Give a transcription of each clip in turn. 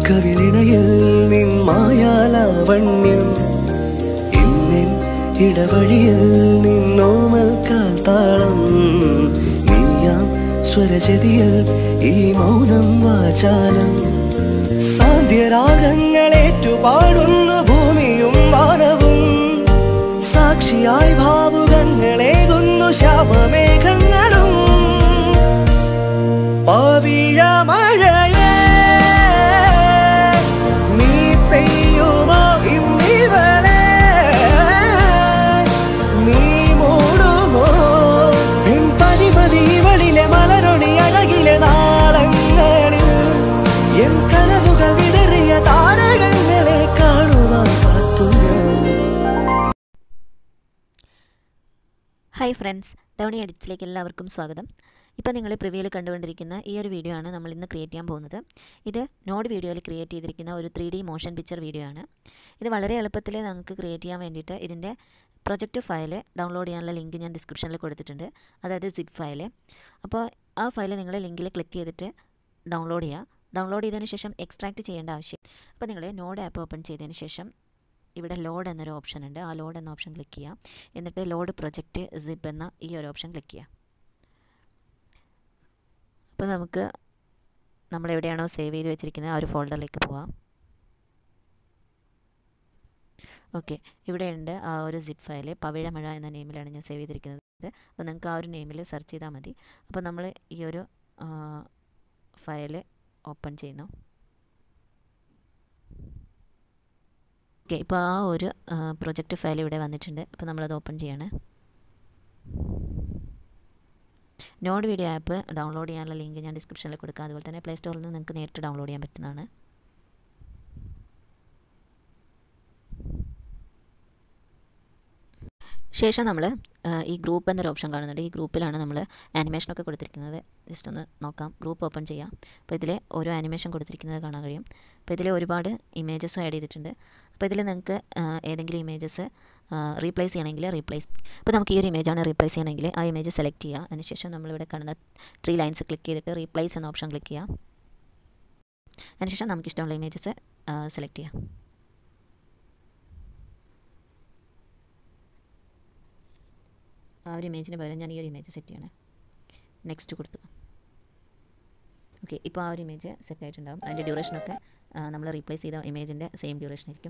കവിളിണയിൽ നിൻ മായാലാവണ്യം ഇന്നിൻ ഇടവഴിയിൽ നിന്നോമൽ കാൽത്താളം നീയാം സ്വരജതിയിൽ ഈ മൗനം വാചാലം സാന്ധ്യരാഗങ്ങളേറ്റു പാടുന്നു ഭൂമിയും വാനവും സാക്ഷിയായി ഭാവുകങ്ങളേകുന്നു ശ്യാമമേഘങ്ങളും പവിഴ മഴയേ നീ പെയ്യുമോ ഇന്നിവളെ നീ മൂടുമോ പെൺപതിമതി ഇവളിലെ മലരൊളി അഴകിലെ നാളങ്ങളിൽ എൻ കനവുകൾ വിതറിയ താരകങ്ങളെ കാണുവാൻ കാത്തു ഞാൻ ഹായ് ഫ്രണ്ട്സ് ടൗണി എഡിറ്റ്സിലേക്ക് എല്ലാവർക്കും സ്വാഗതം ഇപ്പോൾ നിങ്ങൾ പ്രിവ്യൂവിൽ കണ്ടുകൊണ്ടിരിക്കുന്ന ഈ ഒരു വീഡിയോ ആണ് നമ്മൾ ഇന്ന് ക്രിയേറ്റ് ചെയ്യാൻ പോകുന്നത് ഇത് നോഡ് വീഡിയോയിൽ ക്രിയേറ്റ് ചെയ്തിരിക്കുന്ന ഒരു three D motion picture video ആണ് ഇത് വളരെ എളുപ്പത്തിൽ നമുക്ക് ക്രിയേറ്റ് ചെയ്യാൻ വേണ്ടിയിട്ട് ഇതിൻ്റെ പ്രൊജക്റ്റ് ഫയൽ ഡൗൺലോഡ് ചെയ്യാനുള്ള ലിങ്ക് ഞാൻ ഡിസ്ക്രിപ്ഷനിൽ കൊടുത്തിട്ടുണ്ട് അതായത് സിപ്പ് ഫയൽ അപ്പോൾ ആ ഫയൽ നിങ്ങൾ ലിങ്കിൽ ക്ലിക്ക് ചെയ്തിട്ട് ഡൗൺലോഡ് ചെയ്യുക ഡൗൺലോഡ് ചെയ്തതിന് ശേഷം എക്സ്ട്രാക്റ്റ് ചെയ്യേണ്ട ആവശ്യം അപ്പോൾ നിങ്ങൾ നോഡ് ആപ്പ് ഓപ്പൺ ചെയ്തതിന് ശേഷം ഇവിടെ ലോഡ് എന്നൊരു ഓപ്ഷൻ ഉണ്ട് ആ ലോഡ് എന്ന ഓപ്ഷൻ ക്ലിക്ക് ചെയ്യാം എന്നിട്ട് ലോഡ് പ്രൊജക്റ്റ് സിപ്പ് എന്ന ഈ ഒരു ഓപ്ഷൻ ക്ലിക്ക് ചെയ്യാം അപ്പോൾ നമുക്ക് നമ്മൾ എവിടെയാണോ സേവ് ചെയ്ത് വെച്ചിരിക്കുന്നത് ആ ഒരു ഫോൾഡറിലേക്ക് പോവാം ഓക്കെ ഇവിടെയുണ്ട് ആ ഒരു സിപ്പ് ഫയൽ പവിഴമഴ എന്ന നെയിമിലാണ് ഞാൻ സേവ് ചെയ്തിരിക്കുന്നത് അപ്പോൾ നിങ്ങൾക്ക് ആ ഒരു നെയിമിൽ സെർച്ച് ചെയ്താൽ മതി അപ്പോൾ നമ്മൾ ഈ ഒരു ഫയൽ ഓപ്പൺ ചെയ്യുന്നു ഓക്കെ ഇപ്പോൾ ആ ഒരു പ്രൊജക്റ്റ് ഫയൽ ഇവിടെ വന്നിട്ടുണ്ട് അപ്പോൾ നമ്മളത് ഓപ്പൺ ചെയ്യാണ് നോഡ് വീഡിയോ ആപ്പ് ഡൗൺലോഡ് ചെയ്യാനുള്ള ലിങ്ക് ഞാൻ ഡിസ്ക്രിപ്ഷനിൽ കൊടുക്കാം അതുപോലെ തന്നെ പ്ലേ സ്റ്റോറിൽ നിന്ന് നിങ്ങൾക്ക് നേരിട്ട് ഡൗൺലോഡ് ചെയ്യാൻ പറ്റുന്നതാണ് ശേഷം നമ്മൾ ഈ ഗ്രൂപ്പ് എന്നൊരു ഓപ്ഷൻ കാണുന്നുണ്ട് ഈ ഗ്രൂപ്പിലാണ് നമ്മൾ ആനിമേഷനൊക്കെ കൊടുത്തിരിക്കുന്നത് ജസ്റ്റ് ഒന്ന് നോക്കാം ഗ്രൂപ്പ് ഓപ്പൺ ചെയ്യാം അപ്പോൾ ഇതിൽ ഓരോ ആനിമേഷൻ കൊടുത്തിരിക്കുന്നത് കാണാൻ കഴിയും അപ്പോൾ ഇതിൽ ഒരുപാട് ഇമേജസും ആഡ് ചെയ്തിട്ടുണ്ട് അപ്പോൾ ഇതിൽ നിങ്ങൾക്ക് ഏതെങ്കിലും ഇമേജസ് റീപ്ലേസ് ചെയ്യണമെങ്കിൽ റീപ്ലേസ് അപ്പോൾ നമുക്ക് ഈ ഒരു ഇമേജാണ് റീപ്ലേസ് ചെയ്യണമെങ്കിൽ ആ ഇമേജ് സെലക്ട് ചെയ്യുക അതിനുശേഷം നമ്മളിവിടെ കാണുന്ന ത്രീ ലൈൻസ് ക്ലിക്ക് ചെയ്തിട്ട് റീപ്ലേസ് എന്ന ഓപ്ഷൻ ക്ലിക്ക് ചെയ്യാം അതിനുശേഷം നമുക്ക് ഇഷ്ടമുള്ള ഇമേജസ് സെലക്ട് ചെയ്യാം ആ ഒരു ഇമേജിന് പകരം ഞാൻ ഈ ഒരു ഇമേജ് സെറ്റ് ചെയ്യണേ നെക്സ്റ്റ് കൊടുത്തു ഓക്കെ ഇപ്പോൾ ആ ഒരു ഇമേജ് സെറ്റ് ആയിട്ടുണ്ടാകും അതിൻ്റെ ഡ്യൂറേഷനൊക്കെ നമ്മൾ റീപ്ലേസ് ചെയ്ത ഇമേജിൻ്റെ സെയിം ഡ്യൂറേഷൻ ആയിരിക്കും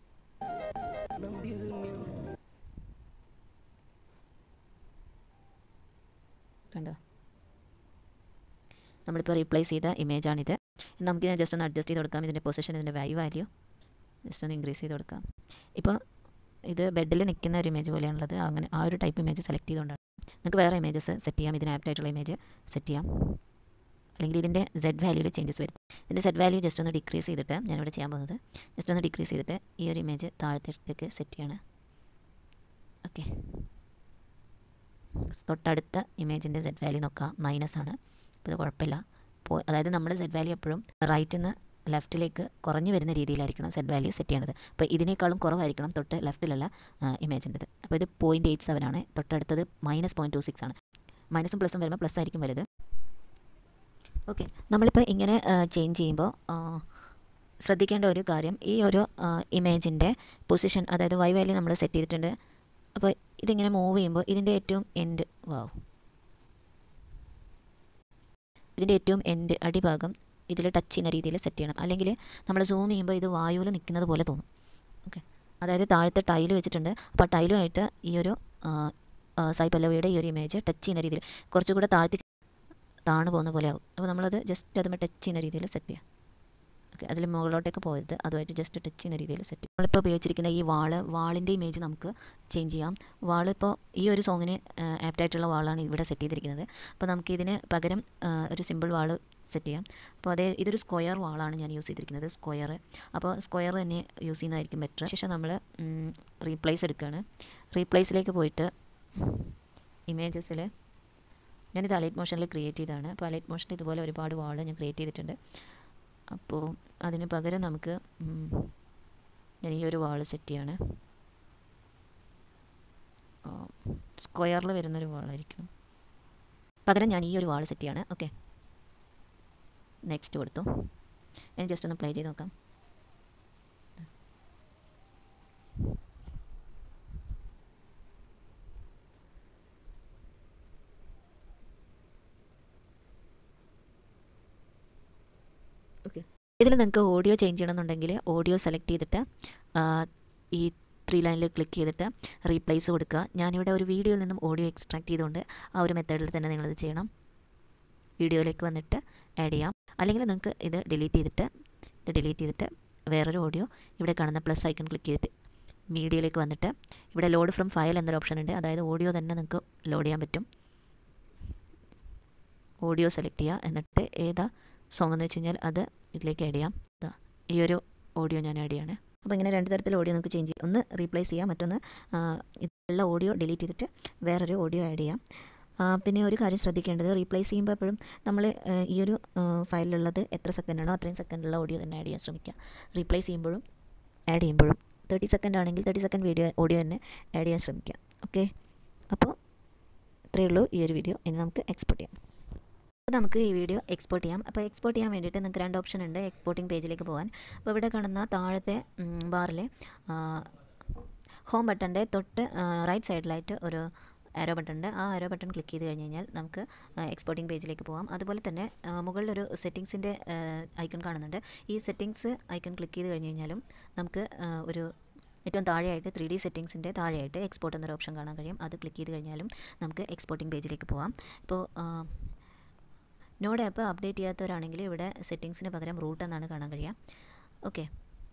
കണ്ടോ നമ്മളിപ്പോൾ റീപ്ലേസ് ചെയ്ത ഇമേജാണിത് നമുക്കിതിനെ ജസ്റ്റ് ഒന്ന് അഡ്ജസ്റ്റ് ചെയ്ത് കൊടുക്കാം ഇതിൻ്റെ പൊസിഷൻ ഇതിൻ്റെ വാല്യൂ വാല്യൂ ജസ്റ്റ് ഒന്ന് ഇൻക്രീസ് ചെയ്ത് കൊടുക്കാം ഇപ്പോൾ ഇത് ബെഡിൽ നിൽക്കുന്ന ഒരു ഇമേജ് പോലെയാണുള്ളത് അങ്ങനെ ആ ഒരു ടൈപ്പ് ഇമേജ് സെലക്ട് ചെയ്തുകൊണ്ടാണ് നിങ്ങൾക്ക് വേറെ ഇമേജസ് സെറ്റ് ചെയ്യാം ഇതിന് ആപ്റ്റായിട്ടുള്ള ഇമേജ് സെറ്റ് ചെയ്യാം അല്ലെങ്കിൽ ഇതിൻ്റെ സെഡ് വാല്യൂയിൽ ചേഞ്ചസ് വരും ഇതിൻ്റെ സെഡ് വാല്യൂ ജസ്റ്റ് ഒന്ന് ഡിക്രീസ് ചെയ്തിട്ട് ഞാനിവിടെ ചെയ്യാൻ പോകുന്നത് ജസ്റ്റ് ഒന്ന് ഡിക്രീസ് ചെയ്തിട്ട് ഈ ഒരു ഇമേജ് താഴത്തേക്ക് സെറ്റ് ചെയ്യാണ് ഓക്കെ തൊട്ടടുത്ത ഇമേജിൻ്റെ സെഡ് വാല്യൂ നോക്കാം മൈനസ് ആണ് അപ്പോൾ ഇത് കുഴപ്പമില്ല പോ അതായത് നമ്മൾ സെഡ് വാല്യൂ എപ്പോഴും റൈറ്റിൽ നിന്ന് ലെഫ്റ്റിലേക്ക് കുറഞ്ഞു വരുന്ന രീതിയിലായിരിക്കണം സെഡ് വാല്യൂ സെറ്റ് ചെയ്യേണ്ടത് അപ്പോൾ ഇതിനേക്കാളും കുറവായിരിക്കണം തൊട്ട് ലെഫ്റ്റിലുള്ള ഇമേജിൻ്റെത് അപ്പോൾ ഇത് പോയിൻറ്റ് എയ്റ്റ് സെവൻ ആണ് തൊട്ടടുത്തത് മൈനസ് പോയിൻറ്റ് ടു സിക്സ് ആണ് മൈനസും പ്ലസും വരുമ്പോൾ പ്ലസ് ആയിരിക്കും വലുത് ഓക്കെ നമ്മളിപ്പോൾ ഇങ്ങനെ ചേഞ്ച് ചെയ്യുമ്പോൾ ശ്രദ്ധിക്കേണ്ട ഒരു കാര്യം ഈ ഒരു ഇമേജിൻ്റെ പൊസിഷൻ അതായത് വൈ വാല്യൂ നമ്മൾ സെറ്റ് ചെയ്തിട്ടുണ്ട് അപ്പോൾ ഇതിങ്ങനെ മൂവ് ചെയ്യുമ്പോൾ ഇതിൻ്റെ ഏറ്റവും എൻഡ് വാവ് ഇതിൻ്റെ ഏറ്റവും എൻഡ് അടിഭാഗം ഇതിൽ ടച്ച് ചെയ്യുന്ന രീതിയിൽ സെറ്റ് ചെയ്യണം അല്ലെങ്കിൽ നമ്മൾ സൂം ചെയ്യുമ്പോൾ ഇത് വായുവിൽ നിൽക്കുന്നത് പോലെ തോന്നും ഓക്കെ അതായത് താഴത്തെ ടൈല് വെച്ചിട്ടുണ്ട് അപ്പോൾ ആ ടൈലുമായിട്ട് ഈ ഒരു സായി പല്ലവിയുടെ ഈ ഒരു ഇമേജ് ടച്ച് ചെയ്യുന്ന രീതിയിൽ കുറച്ചുകൂടെ താഴ്ത്തി താണു പോകുന്ന പോലെ ആവും അപ്പോൾ നമ്മളത് ജസ്റ്റ് അതുമ്പോൾ ടച്ച് ചെയ്യുന്ന രീതിയിൽ സെറ്റ് ചെയ്യാം ഓക്കെ അതിൽ മുകളിലോട്ടേക്ക് പോയത് അതുമായിട്ട് ജസ്റ്റ് ടച്ച് ചെയ്യുന്ന രീതിയിൽ സെറ്റ് ചെയ്യാം നമ്മളിപ്പോൾ ഉപയോഗിച്ചിരിക്കുന്ന ഈ വാള് വാളിൻ്റെ ഇമേജ് നമുക്ക് ചേഞ്ച് ചെയ്യാം വാൾ ഇപ്പോൾ ഈ ഒരു സോങ്ങിന് ആപ്റ്റായിട്ടുള്ള വാളാണ് ഇവിടെ സെറ്റ് ചെയ്തിരിക്കുന്നത് അപ്പോൾ നമുക്ക് ഇതിന് പകരം ഒരു സിമ്പിൾ വാൾ സെറ്റ് ചെയ്യാം അപ്പോൾ അതേ ഇതൊരു സ്ക്വയർ വാളാണ് ഞാൻ യൂസ് ചെയ്തിരിക്കുന്നത് സ്ക്വയർ അപ്പോൾ സ്ക്വയർ തന്നെ യൂസ് ചെയ്യുന്നതായിരിക്കും ബെറ്റർ ശേഷം നമ്മൾ റീപ്ലേസ് എടുക്കുകയാണ് റീപ്ലേസിലേക്ക് പോയിട്ട് ഇമേജസിൽ ഞാനിത് അലൈറ്റ് മോഷനിൽ ക്രിയേറ്റ് ചെയ്തതാണ് അപ്പോൾ അലൈറ്റ് മോഷനിൽ ഇതുപോലെ ഒരുപാട് വാൾ ഞാൻ ക്രിയേറ്റ് ചെയ്തിട്ടുണ്ട് അപ്പോൾ അതിന് പകരം നമുക്ക് ഞാൻ ഈ ഒരു വാൾ സെറ്റ് ചെയ്യാണ് സ്ക്വയറിൽ വരുന്നൊരു വാളായിരിക്കും പകരം ഞാൻ ഈ ഒരു വാൾ സെറ്റ് ചെയ്യാണ് ഓക്കെ നെക്സ്റ്റ് കൊടുത്തു ഞാൻ ജസ്റ്റ് ഒന്ന് പ്ലേ ചെയ്ത് നോക്കാം ഓക്കെ ഇതിൽ നിങ്ങൾക്ക് ഓഡിയോ ചേഞ്ച് ചെയ്യണമെന്നുണ്ടെങ്കിൽ ഓഡിയോ സെലക്ട് ചെയ്തിട്ട് ആ, ഈ ത്രീ ലൈനിൽ ക്ലിക്ക് ചെയ്തിട്ട് റീപ്ലേസ് കൊടുക്കുക ഞാനിവിടെ ഒരു വീഡിയോയിൽ നിന്നും ഓഡിയോ എക്സ്ട്രാക്ട് ചെയ്തുകൊണ്ട് ആ ഒരു മെത്തേഡിൽ തന്നെ നിങ്ങളിത് ചെയ്യണം വീഡിയോയിലേക്ക് വന്നിട്ട് ആഡ് ചെയ്യാം അല്ലെങ്കിൽ നിങ്ങൾക്ക് ഇത് ഡിലീറ്റ് ചെയ്തിട്ട് ഇത് ഡിലീറ്റ് ചെയ്തിട്ട് വേറൊരു ഓഡിയോ ഇവിടെ കാണുന്ന പ്ലസ് ഐക്കൺ ക്ലിക്ക് ചെയ്തിട്ട് മീഡിയയിലേക്ക് വന്നിട്ട് ഇവിടെ ലോഡ് ഫ്രം ഫയൽ എന്നൊരു ഓപ്ഷൻ ഉണ്ട് അതായത് ഓഡിയോ തന്നെ നിങ്ങൾക്ക് ലോഡ് ചെയ്യാൻ പറ്റും ഓഡിയോ സെലക്ട് ചെയ്യുക എന്നിട്ട് ഏതാ സോങ് എന്ന് വെച്ച് കഴിഞ്ഞാൽ അത് ഇതിലേക്ക് ആഡ് ചെയ്യാം ദാ, ഈ ഒരു ഓഡിയോ ഞാൻ ആഡ് ചെയ്യാണ് അപ്പോൾ ഇങ്ങനെ രണ്ട് തരത്തിൽ ഓഡിയോ നമുക്ക് ചേഞ്ച് ചെയ്യാം ഒന്ന് റീപ്ലേസ് ചെയ്യാം മറ്റൊന്ന് ആ, ഇതിലുള്ള ഓഡിയോ ഡിലീറ്റ് ചെയ്തിട്ട് വേറൊരു ഓഡിയോ ആഡ് ചെയ്യാം ആ, പിന്നെ ഒരു കാര്യം ശ്രദ്ധിക്കേണ്ടത് റീപ്ലേസ് ചെയ്യുമ്പോൾ എപ്പോഴും നമ്മൾ ഈ ഒരു ഫയലിലുള്ളത് എത്ര സെക്കൻഡാണോ അത്രയും സെക്കൻഡുള്ള ഓഡിയോ തന്നെ ആഡ് ചെയ്യാൻ ശ്രമിക്കുക റീപ്ലേസ് ചെയ്യുമ്പോഴും ആഡ് ചെയ്യുമ്പോഴും തേർട്ടി സെക്കൻഡ് ആണെങ്കിൽ തേർട്ടി സെക്കൻഡ് വീഡിയോ ഓഡിയോ തന്നെ ആഡ് ചെയ്യാൻ ശ്രമിക്കുക ഓക്കെ അപ്പോൾ ഇത്രയേ ഉള്ളൂ ഈ ഒരു വീഡിയോ ഇനി നമുക്ക് എക്സ്പോർട്ട് ചെയ്യാം അപ്പോൾ നമുക്ക് ഈ വീഡിയോ എക്സ്പോർട്ട് ചെയ്യാം അപ്പോൾ എക്സ്പോർട്ട് ചെയ്യാൻ വേണ്ടിയിട്ട് നിങ്ങൾക്ക് രണ്ട് ഓപ്ഷൻ ഉണ്ട് എക്സ്പോർട്ടിംഗ് പേജിലേക്ക് പോകാൻ അപ്പോൾ ഇവിടെ കാണുന്ന താഴത്തെ ബാറിലെ ഹോം ബട്ടൻ്റെ തൊട്ട് റൈറ്റ് സൈഡിലായിട്ട് ഒരു ആരോ ബട്ടൺ ഉണ്ട് ആ ആരോ ബട്ടൺ ക്ലിക്ക് ചെയ്ത് കഴിഞ്ഞ് കഴിഞ്ഞാൽ നമുക്ക് എക്സ്പോർട്ടിംഗ് പേജിലേക്ക് പോകാം അതുപോലെ തന്നെ ആ, മുകളിലൊരു സെറ്റിങ്സിൻ്റെ ഐക്കൺ കാണുന്നുണ്ട് ഈ സെറ്റിങ്സ് ഐക്കൺ ക്ലിക്ക് ചെയ്ത് കഴിഞ്ഞ് കഴിഞ്ഞാലും നമുക്ക് ആ, ഒരു ഏറ്റവും താഴെയായിട്ട് ത്രീ ഡി സെറ്റിങ്സിൻ്റെ താഴെയായിട്ട് എക്സ്പോർട്ട് എന്നൊരു ഓപ്ഷൻ കാണാൻ കഴിയും അത് ക്ലിക്ക് ചെയ്ത് കഴിഞ്ഞാലും നമുക്ക് എക്സ്പോർട്ടിംഗ് പേജിലേക്ക് പോകാം ഇപ്പോൾ നോഡ് ആപ്പ് അപ്ഡേറ്റ് ചെയ്യാത്തവരാണെങ്കിൽ ഇവിടെ സെറ്റിങ്സിന് പകരം റൂട്ട് എന്നാണ് കാണാൻ കഴിയുക ഓക്കെ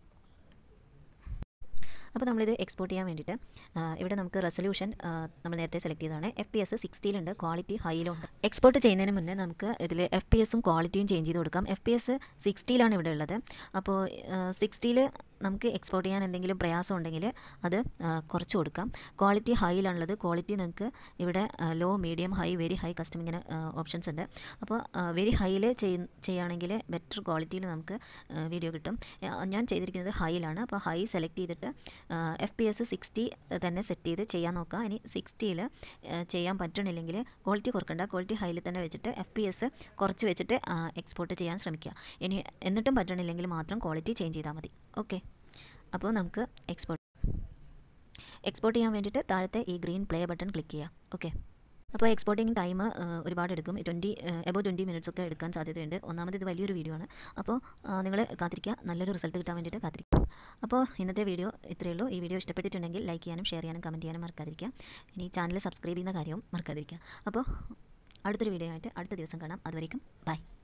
അപ്പോൾ നമ്മളിത് എക്സ്പോർട്ട് ചെയ്യാൻ വേണ്ടിയിട്ട് ആ, ഇവിടെ നമുക്ക് റെസൊല്യൂഷൻ നമ്മൾ നേരത്തെ സെലക്ട് ചെയ്തതാണ് എഫ് പി എസ് സിക്സ്റ്റിയിലുണ്ട് ക്വാളിറ്റി ഹൈയിലുണ്ട് എക്സ്പോർട്ട് ചെയ്യുന്നതിന് മുന്നേ നമുക്ക് ഇതിൽ എഫ് പി എസും ക്വാളിറ്റിയും ചേഞ്ച് ചെയ്ത് കൊടുക്കാം എഫ് പി എസ് സിക്സ്റ്റിയിലാണ് ഇവിടെ ഉള്ളത് അപ്പോൾ സിക്സ്റ്റിയിൽ നമുക്ക് എക്സ്പോർട്ട് ചെയ്യാൻ എന്തെങ്കിലും പ്രയാസം ഉണ്ടെങ്കിൽ അത് ആ, കുറച്ച് കൊടുക്കാം ക്വാളിറ്റി ഹൈയിലാണുള്ളത് ക്വാളിറ്റി നിങ്ങൾക്ക് ഇവിടെ low medium high very high custom ഇങ്ങനെ ഓപ്ഷൻസ് ഉണ്ട് അപ്പോൾ വെരി ഹൈയിൽ ചെയ്യുകയാണെങ്കിൽ ബെറ്റർ ക്വാളിറ്റിയിൽ നമുക്ക് വീഡിയോ കിട്ടും ആ, ഞാൻ ചെയ്തിരിക്കുന്നത് ഹൈയിലാണ് അപ്പോൾ ഹൈ സെലക്ട് ചെയ്തിട്ട് എഫ് പി എസ് സിക്സ്റ്റി തന്നെ സെറ്റ് ചെയ്ത് ചെയ്യാൻ നോക്കുക ഇനി സിക്സ്റ്റിയിൽ ചെയ്യാൻ പറ്റണില്ലെങ്കിൽ ക്വാളിറ്റി കുറക്കണ്ട ക്വാളിറ്റി ഹൈയിൽ തന്നെ വെച്ചിട്ട് എഫ് പി എസ് കുറച്ച് വെച്ചിട്ട് എക്സ്പോർട്ട് ചെയ്യാൻ ശ്രമിക്കുക ഇനി എന്നിട്ടും പറ്റണില്ലെങ്കിൽ മാത്രം ക്വാളിറ്റി ചേഞ്ച് ചെയ്താൽ മതി ഓക്കെ അപ്പോൾ നമുക്ക് എക്സ്പോർട്ട് എക്സ്പോർട്ട് ചെയ്യാൻ വേണ്ടിയിട്ട് താഴത്തെ ഈ ഗ്രീൻ പ്ലേ ബട്ടൺ ക്ലിക്ക് ചെയ്യുക ഓക്കെ അപ്പോൾ എക്സ്പോർട്ടിങ് ടൈം ഒരുപാട് എടുക്കും ട്വൻറ്റി എബോ ട്വൻറ്റി മിനിറ്റ്സ് ഒക്കെ എടുക്കാൻ സാധ്യതയുണ്ട് ഒന്നാമത് ഇത് വലിയൊരു വീഡിയോ ആണ് അപ്പോൾ നിങ്ങൾ കാത്തിരിക്കുക നല്ലൊരു റിസൾട്ട് കിട്ടാൻ വേണ്ടിയിട്ട് കാത്തിരിക്കുക അപ്പോൾ ഇന്നത്തെ വീഡിയോ ഇത്രയേ ഉള്ളൂ ഈ വീഡിയോ ഇഷ്ടപ്പെട്ടിട്ടുണ്ടെങ്കിൽ ലൈക്ക് ചെയ്യാനും ഷെയർ ചെയ്യാനും കമൻറ്റ് ചെയ്യാനും മറക്കാതിരിക്കുക ഇനി ചാനൽ സബ്സ്ക്രൈബ് ചെയ്യുന്ന കാര്യവും മറക്കാതിരിക്കുക അപ്പോൾ അടുത്തൊരു വീഡിയോ ആയിട്ട് അടുത്ത ദിവസം കാണാം അതുവരേക്കും ബൈ